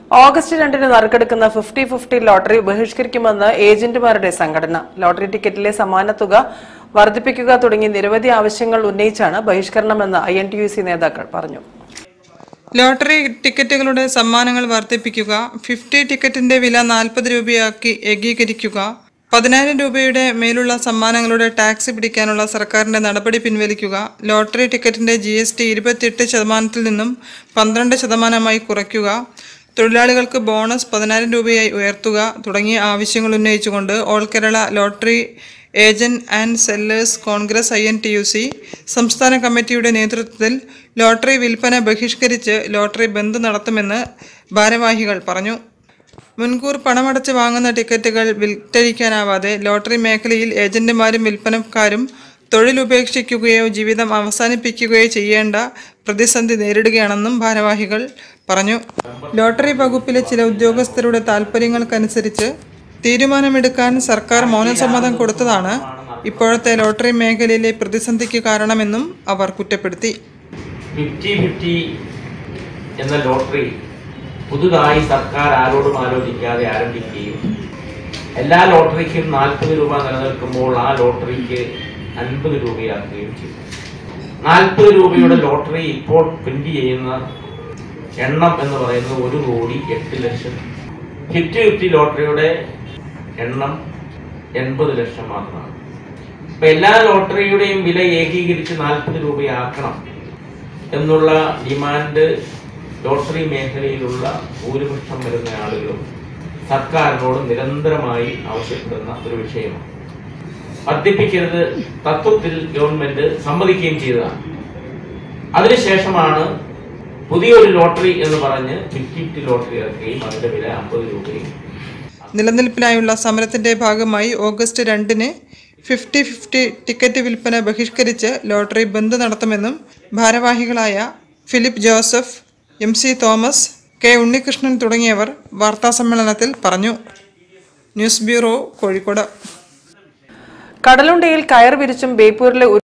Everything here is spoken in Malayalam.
ഓഗസ്റ്റ് രണ്ടിന് നറുക്കെടുക്കുന്ന ഫിഫ്റ്റി ഫിഫ്റ്റി ലോട്ടറി ബഹിഷ്കരിക്കുമെന്ന് ഏജന്റുമാരുടെ സംഘടന ലോട്ടറി ടിക്കറ്റിലെ സമാന തുക വർദ്ധിപ്പിക്കുക തുടങ്ങി നിരവധി ആവശ്യങ്ങൾ ഉന്നയിച്ചാണ് ബഹിഷ്കരണമെന്ന് I N T U C നേതാക്കൾ പറഞ്ഞു ലോട്ടറി ടിക്കറ്റുകളുടെ സമ്മാനങ്ങൾ വർദ്ധിപ്പിക്കുക ഫിഫ്റ്റി ടിക്കറ്റിന്റെ വില നാൽപ്പത് രൂപയാക്കി ഏകീകരിക്കുക പതിനായിരം രൂപയുടെ മേലുള്ള സമ്മാനങ്ങളുടെ ടാക്സ് പിടിക്കാനുള്ള സർക്കാരിന്റെ നടപടി പിൻവലിക്കുക ലോട്ടറി ടിക്കറ്റിന്റെ ജി എസ് ടി ഇരുപത്തിയെട്ട് ശതമാനത്തിൽ നിന്നും പന്ത്രണ്ട് ശതമാനമായി കുറയ്ക്കുക തൊഴിലാളികൾക്ക് ബോണസ് പതിനായിരം രൂപയായി ഉയർത്തുക തുടങ്ങിയ ആവശ്യങ്ങൾ ഉന്നയിച്ചുകൊണ്ട് all Kerala lottery agent and sellers Congress I N T U C സംസ്ഥാന കമ്മിറ്റിയുടെ നേതൃത്വത്തിൽ ലോട്ടറി വിൽപ്പന ബഹിഷ്കരിച്ച് ലോട്ടറി ബന്ദ് നടത്തുമെന്ന് ഭാരവാഹികൾ പറഞ്ഞു മുൻകൂർ പണമടച്ച് വാങ്ങുന്ന ടിക്കറ്റുകൾ വിറ്റഴിക്കാനാവാതെ ലോട്ടറി മേഖലയിൽ ഏജന്റുമാരും വിൽപ്പനക്കാരും തൊഴിലുപേക്ഷിക്കുകയോ ജീവിതം അവസാനിപ്പിക്കുകയോ ചെയ്യേണ്ട പ്രതിസന്ധി നേരിടുകയാണെന്നും ഭാരവാഹികൾ പറഞ്ഞു ലോട്ടറി വകുപ്പിലെ ചില ഉദ്യോഗസ്ഥരുടെ താൽപ്പര്യങ്ങൾക്കനുസരിച്ച് തീരുമാനമെടുക്കാൻ സർക്കാർ മൗനസമ്മതം കൊടുത്തതാണ് ഇപ്പോഴത്തെ ലോട്ടറി മേഖലയിലെ പ്രതിസന്ധിക്ക് കാരണമെന്നും അവർ കുറ്റപ്പെടുത്തി ഫിഫ്റ്റി ഫിഫ്റ്റി എന്ന ലോട്ടറി പുതുതായി സർക്കാർ ആരോടും ആലോചിക്കാതെ ആരംഭിക്കുകയും എല്ലാ ലോട്ടറിക്കും നാൽപ്പത് രൂപ നിലനിൽക്കുമ്പോൾ ആ ലോട്ടറിക്ക് അൻപത് രൂപയാക്കുകയും ചെയ്തു നാൽപ്പത് രൂപയുടെ ലോട്ടറി ഇപ്പോൾ പ്രിന്റ് ചെയ്യുന്ന എണ്ണം എന്ന് പറയുന്നത് ഒരു കോടി എട്ട് ലക്ഷം ഫിഫ്റ്റി ഫിഫ്റ്റി ലോട്ടറിയുടെ എണ്ണം എൺപത് ലക്ഷം മാത്രമാണ് ഇപ്പൊ എല്ലാ ലോട്ടറിയുടെയും വില ഏകീകരിച്ച് നാൽപ്പത് രൂപയാക്കണം എന്നുള്ള ഡിമാൻഡ് ലോട്ടറി മേഖലയിലുള്ള ഭൂരിപക്ഷം വരുന്ന ആളുകളും സർക്കാരിനോട് നിരന്തരമായി ആവശ്യപ്പെടുന്ന ഒരു വിഷയമാണ് വർദ്ധിപ്പിക്കരുത് തത്വത്തിൽ ഗവൺമെന്റ് സമ്മതിക്കുകയും ചെയ്തതാണ് അതിനുശേഷമാണ് പുതിയൊരു ലോട്ടറി എന്ന് പറഞ്ഞ് ഫിഫ്റ്റി ഫിഫ്റ്റി ലോട്ടറി ഇറക്കുകയും അതിന്റെ വില അമ്പത് രൂപയും നിലനിൽപ്പിനായുള്ള സമരത്തിന്റെ ഭാഗമായി ഓഗസ്റ്റ് രണ്ടിന് ഫിഫ്റ്റി ഫിഫ്റ്റി ടിക്കറ്റ് വിൽപ്പന ബഹിഷ്കരിച്ച് ലോട്ടറി ബന്ദ് നടത്തുമെന്നും ഭാരവാഹികളായ Philip Joseph M C Thomas K Unnikrishnan തുടങ്ങിയവർ വാർത്താസമ്മേളനത്തിൽ പറഞ്ഞു ന്യൂസ് ബ്യൂറോ കോഴിക്കോട് കടലുണ്ടയിൽ കയർ വിരിച്ചും ബേപ്പൂരിലെ